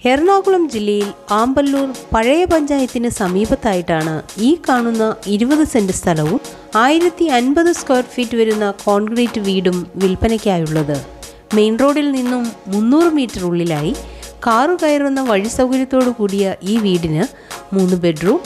എറണാകുളം ജില്ലയിൽ ആമ്പല്ലൂർ പഴയ പഞ്ചായത്തിന് സമീപത്തായിട്ടാണ് ഈ കാണുന്ന ഇരുപത് സെന്റ് സ്ഥലവും ആയിരത്തി അൻപത് സ്ക്വയർ ഫീറ്റ് വരുന്ന കോൺക്രീറ്റ് വീടും വിൽപ്പനയ്ക്കായുള്ളത് മെയിൻ റോഡിൽ നിന്നും മുന്നൂറ് മീറ്റർ ഉള്ളിലായി കാറു കയറുന്ന വഴി സൗകര്യത്തോടു കൂടിയ ഈ വീടിന് മൂന്ന് ബെഡ്റൂം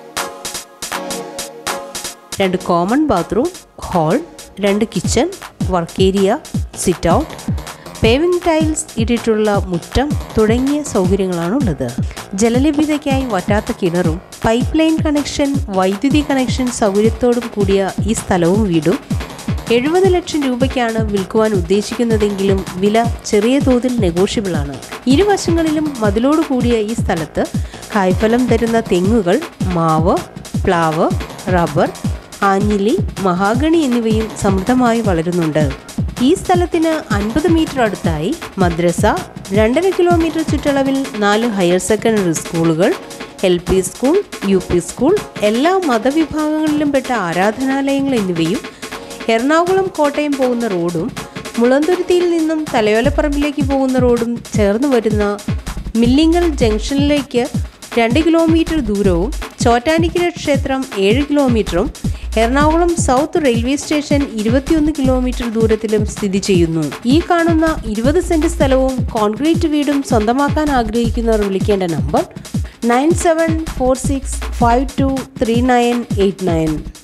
രണ്ട് കോമൺ ബാത്റൂം ഹാൾ രണ്ട് kitchen work area sit out paving tiles ഇട്ടിട്ടുള്ള മുറ്റം തുടങ്ങിയ സൗകര്യങ്ങളാണുള്ളത് ജലലഭ്യതയ്ക്കായി വറ്റാത്ത കിണറും പൈപ്പ് ലൈൻ കണക്ഷൻ വൈദ്യുതി കണക്ഷൻ സൗകര്യത്തോടും കൂടിയ ഈ സ്ഥലവും വീടും എഴുപത് ലക്ഷം രൂപയ്ക്കാണ് വിൽക്കുവാൻ ഉദ്ദേശിക്കുന്നതെങ്കിലും വില ചെറിയ തോതിൽ നെഗോഷ്യബിൾ ആണ് ഇരുവശങ്ങളിലും മതിലോട് കൂടിയ ഈ സ്ഥലത്ത് കായ്ഫലം തരുന്ന തെങ്ങുകൾ മാവ് പ്ലാവ് റബ്ബർ ആഞ്ഞിലി മഹാഗണി എന്നിവയും സമൃദ്ധമായി വളരുന്നുണ്ട് ഈ സ്ഥലത്തിന് അൻപത് മീറ്റർ അടുത്തായി മദ്രസ രണ്ടര കിലോമീറ്റർ ചുറ്റളവിൽ നാല് ഹയർ സെക്കൻഡറി സ്കൂളുകൾ L P school U P school എല്ലാ മതവിഭാഗങ്ങളിലും പെട്ട ആരാധനാലയങ്ങൾ എന്നിവയും എറണാകുളം കോട്ടയം പോകുന്ന റോഡും മുളന്തുരുത്തിയിൽ നിന്നും തലയോലപ്പറമ്പിലേക്ക് പോകുന്ന റോഡും ചേർന്ന് വരുന്ന മില്ലിങ്ങൽ ജംഗ്ഷനിലേക്ക് രണ്ട് കിലോമീറ്റർ ദൂരവും ചോറ്റാനിക്കര ക്ഷേത്രം ഏഴ് കിലോമീറ്ററും എറണാകുളം സൗത്ത് റെയിൽവേ സ്റ്റേഷൻ ഇരുപത്തിയൊന്ന് കിലോമീറ്റർ ദൂരത്തിലും സ്ഥിതി ചെയ്യുന്നു ഈ കാണുന്ന ഇരുപത് സെന്റ് സ്ഥലവും കോൺക്രീറ്റ് വീടും സ്വന്തമാക്കാൻ ആഗ്രഹിക്കുന്നവർ വിളിക്കേണ്ട number nine seven four six five two three nine eight nine